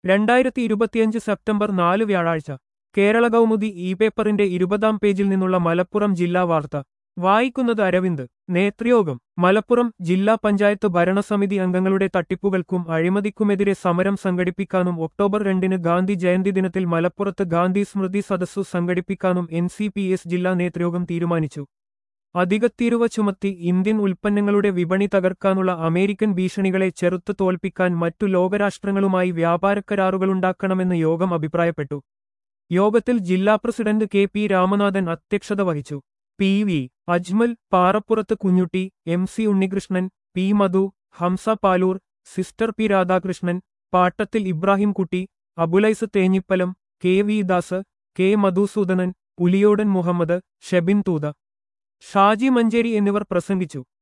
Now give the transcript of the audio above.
രണ്ടായിരത്തി ഇരുപത്തിയഞ്ച് സെപ്റ്റംബർ നാല് വ്യാഴാഴ്ച കേരള കൗമുദി ഇ പേപ്പറിന്റെ ഇരുപതാം പേജിൽ നിന്നുള്ള മലപ്പുറം ജില്ലാ വാർത്ത വായിക്കുന്നത് അരവിന്ദ് നേതൃയോഗം മലപ്പുറം ജില്ലാ പഞ്ചായത്ത് ഭരണസമിതി അംഗങ്ങളുടെ തട്ടിപ്പുകൾക്കും അഴിമതിക്കുമെതിരെ സമരം സംഘടിപ്പിക്കാനും ഒക്ടോബർ രണ്ടിന് ഗാന്ധി ജയന്തി ദിനത്തിൽ മലപ്പുറത്ത് ഗാന്ധി സ്മൃതി സദസ്സു സംഘടിപ്പിക്കാനും എൻ സി പി എസ് ജില്ലാ നേതൃയോഗം തീരുമാനിച്ചു അധികത്തീരുവ ചുമത്തി ഇന്ത്യൻ ഉൽപ്പന്നങ്ങളുടെ വിപണി തകർക്കാനുള്ള അമേരിക്കൻ ഭീഷണികളെ ചെറുത്തു തോൽപ്പിക്കാൻ മറ്റു ലോകരാഷ്ട്രങ്ങളുമായി വ്യാപാരക്കരാറുകളുണ്ടാക്കണമെന്ന് യോഗം അഭിപ്രായപ്പെട്ടു യോഗത്തിൽ ജില്ലാ പ്രസിഡന്റ് കെ പി രാമനാഥൻ അധ്യക്ഷത വഹിച്ചു P V Ajmal Parappurath Kunjutty M C Unnikrishnan P Madhu Hamsa Palur sister P Radhakrishnan Pattathil Ibrahimkutty Abulais Thenhipalam K V Das K Madhusoodanan Puliyodan Muhammad Shebin Thootha Shaji Manjeri എന്നിവർ പ്രസംഗിച്ചു